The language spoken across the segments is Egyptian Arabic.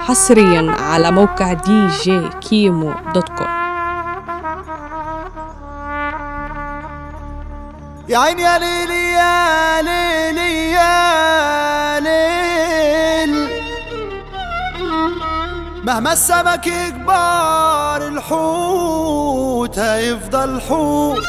حصريا على موقع دي جي كيمو دوت كوم يا عيني يا ليلي يا ليلي يا ليل مهما السمك يكبر الحوت هيفضل حوت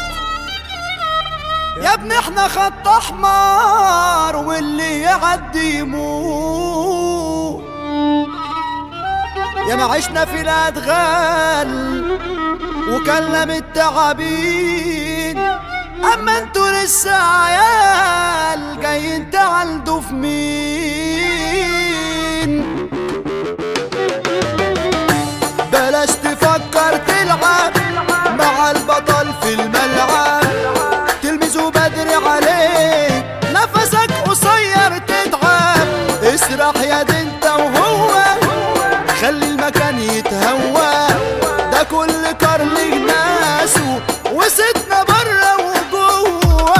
يا ابني احنا خط احمر واللي يعدي يموت يا ما عشنا في الادغال وكلم التعابين اما انتوا لسه عيال جايين تعالدوا في مين بلاش تفكر تلعب مع البطل في الملعب تلمسه بدري عليك نفسك قصير تتعب اسرح يا دي انت وهو خلي المكان يتهوى ده كل كرن ناسه وستنا بره وجوه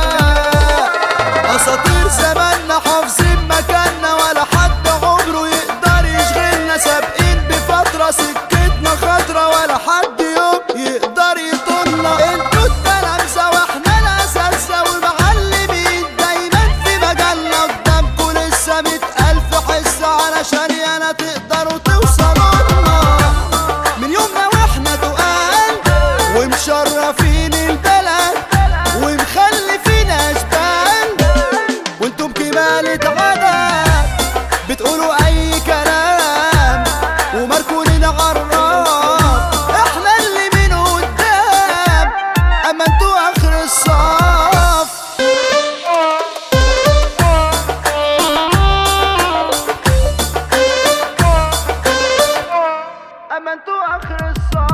اساطير زماننا حافظين مكاننا ولا حد عمره يقدر يشغلنا سابقين بفتره سكتنا خضرا ولا حد يوم يقدر يطولنا انتوا التلامذه واحنا الاساتذه والمعلمين دايما في مجالنا قدامكوا لسه مئة الف حصه علشان يانا تقدروا توصلوا لنا من يومنا واحنا تقال ومشرفين البلد ومخلفين اشبال وانتم كمالة عدد بتقولوا اي كلام ومركونين عالراف احنا اللي من قدام اما انتوا اخر الصف اما انتوا اخر الصف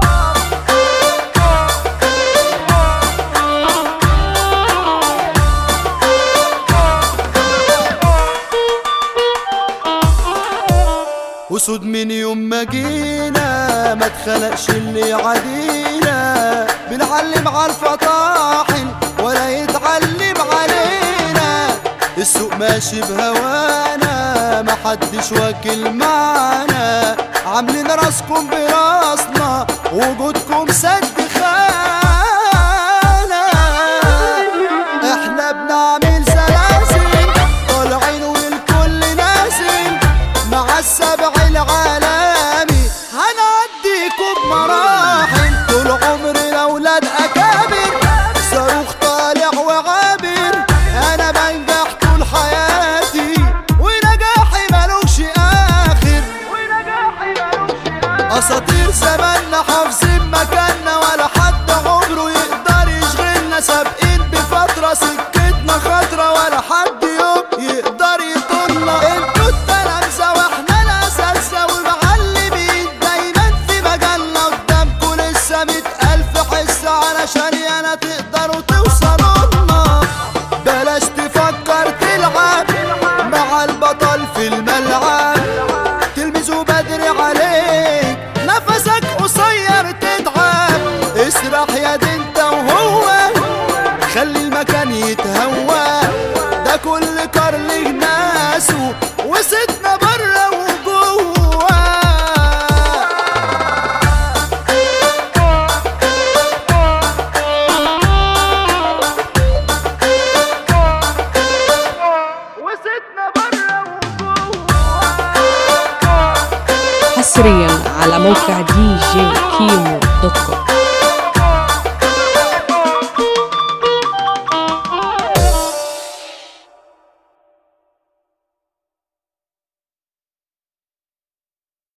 وسود من يوم ما جينا ما اتخلقش اللي عدينا بنعلم على الفطاحل ولا يتعلم علينا السوق ماشي بهوانا ما حدش واكل معانا عاملين راسكم براسنا وجودكم سد خانه احنا بنعمل سلاسل طالعين والكل نازل مع السبع العالمي هنعديكم بمراحل طول عمري اولاد اكابر صاروخ طالع وعابر انا بنجح طول حياتي ونجاحي ملوش اخر اساطير زماننا حافظين مكاننا ولا حد عمره يقدر يشغلنا سابقين بفتره سكتنا خضرا ولا حد يوم يقدر يطولنا انتوا التلامذه واحنا الاساتذه والمعلمين دايما في مجالنا قدامكوا لسه مئة الف حصه علشان يانا تقدروا توصلوا لنا بلاش تفكر تلعب مع البطل في الملعب تلمسه بدري عليك نفسك قصير تتعب اسرح يا دي انت وهو خلي المكان يتهوى ده كل كرن ناسه وستنا بره وجوه وستنا بره وجوه حصريا على موقع دي جي كيمو دوت كوم